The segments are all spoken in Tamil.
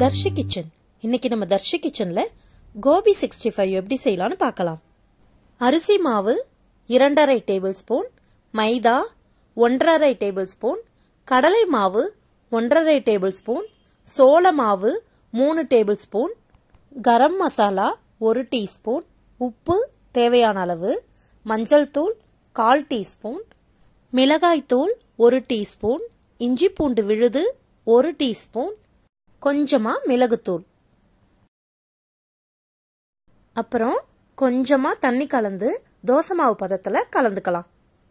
தர்ஷி கிச்சன் இன்னைக்கு நம்ம தர்ஷி கிச்சன்ல கோபி சிக்ஸ்டி ஃபைவ் எப்படி செய்யலாம்னு பார்க்கலாம் அரிசி மாவு இரண்டரை டேபிள் ஸ்பூன் மைதா ஒன்றரை டேபிள் ஸ்பூன் கடலை மாவு ஒன்றரை டேபிள் ஸ்பூன் சோள மாவு மூணு டேபிள் ஸ்பூன் கரம் மசாலா ஒரு டீஸ்பூன் உப்பு தேவையான அளவு மஞ்சள் தூள் கால் டீஸ்பூன் மிளகாய் தூள் ஒரு டீஸ்பூன் இஞ்சி பூண்டு விழுது ஒரு டீஸ்பூன் கொஞ்சமா மிளகுத்தூள் அப்புறம் கொஞ்சமா தண்ணி கலந்து தோசை மாவு பதத்துல கலந்துக்கலாம்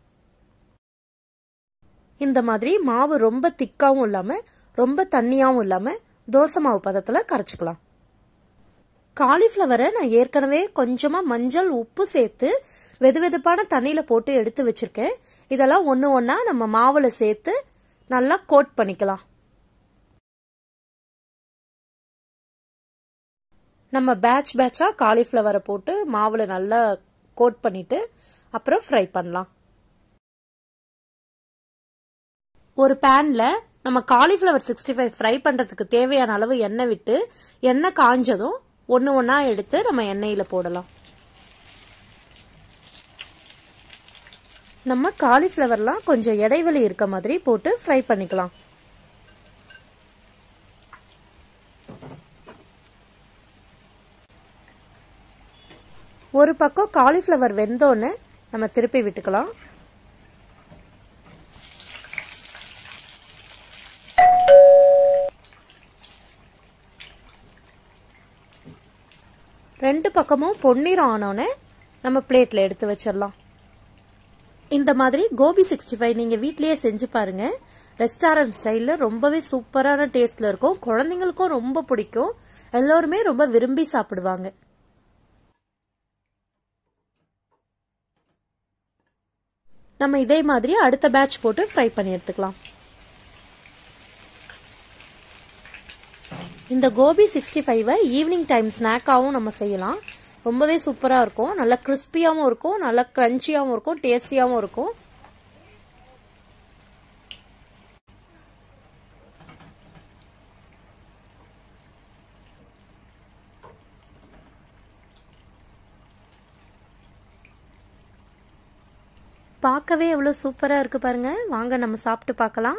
இந்த மாதிரி மாவு ரொம்ப திக்காவும் இல்லாம ரொம்ப தண்ணியாவும் இல்லாம தோசை மாவு பதத்துல கரைச்சுக்கலாம் காலிஃப்ளவரை நான் ஏற்கனவே கொஞ்சமா மஞ்சள் உப்பு சேர்த்து வெது வெதுப்பான தண்ணியில போட்டு எடுத்து வச்சிருக்கேன் இதெல்லாம் ஒன்று ஒன்றா நம்ம மாவுல சேர்த்து நல்லா கோட் பண்ணிக்கலாம் நம்ம பேட்ச் பேட்சா காலிஃப்ளவரை போட்டு மாவுல நல்லா கோட் பண்ணிட்டு அப்புறம் ஃப்ரை பண்ணலாம் ஒரு பேன்ல நம்ம காலிஃப்ளவர் சிக்ஸ்டி ஃபைவ் ஃப்ரை பண்றதுக்கு தேவையான அளவு எண்ணெய் விட்டு எண்ணெய் காஞ்சதும் ஒன்று ஒன்றா எடுத்து நம்ம எண்ணெயில் போடலாம் நம்ம காலிஃப்ளவர்லாம் கொஞ்சம் இடைவெளி இருக்க மாதிரி போட்டு ஃப்ரை பண்ணிக்கலாம் ஒரு பக்கம் காலிஃப்ளவர் வெந்தோன்னு நம்ம திருப்பி விட்டுக்கலாம் ரெண்டு பக்கமும் பொன்னிறம் ஆனோன்னு நம்ம பிளேட்ல எடுத்து வச்சிடலாம் இந்த மாதிரி கோபி சிக்ஸ்டி ஃபைவ் நீங்கள் வீட்லேயே செஞ்சு பாருங்க ரெஸ்டாரண்ட் ஸ்டைலில் ரொம்பவே சூப்பரான டேஸ்ட்ல இருக்கும் குழந்தைங்களுக்கும் ரொம்ப பிடிக்கும் எல்லோருமே ரொம்ப விரும்பி சாப்பிடுவாங்க நம்ம இதே மாதிரி அடுத்த பேட்ச் போட்டு ஃப்ரை பண்ணி எடுத்துக்கலாம் இந்த கோபி சிக்ஸ்டி ஃபைவை ஈவினிங் டைம் ஸ்நாக்காகவும் நம்ம செய்யலாம் ரொம்பவே சூப்பராக இருக்கும் நல்லா கிறிஸ்பியாகவும் இருக்கும் நல்லா க்ரன்ச்சியாகவும் இருக்கும் டேஸ்டியாகவும் இருக்கும் பார்க்கவே எவ்வளோ சூப்பராக இருக்கு பாருங்க வாங்க நம்ம சாப்பிட்டு பார்க்கலாம்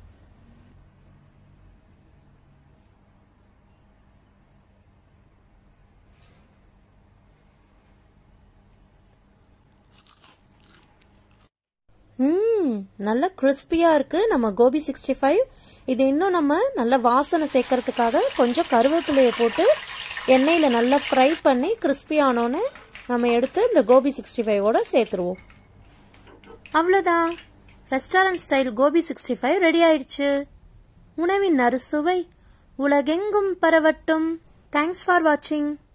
ம் நல்ல கிறிஸ்பியாக இருக்குது நம்ம கோபி சிக்ஸ்டி ஃபைவ் இது இன்னும் நம்ம நல்ல வாசனை சேர்க்கறதுக்காக கொஞ்சம் கருவேப்பிலையை போட்டு எண்ணெயில் நல்லா ஃப்ரை பண்ணி கிறிஸ்பி ஆனோன்னு நம்ம எடுத்து இந்த கோபி சிக்ஸ்டி ஃபைவோட சேர்த்துருவோம் அவ்வளோதான் restaurant style gobi sixty five ready ஆயிடுச்சு உணவின் அறுசுவை உலகெங்கும் பரவட்டும் தேங்க்ஸ் ஃபார் வாட்சிங்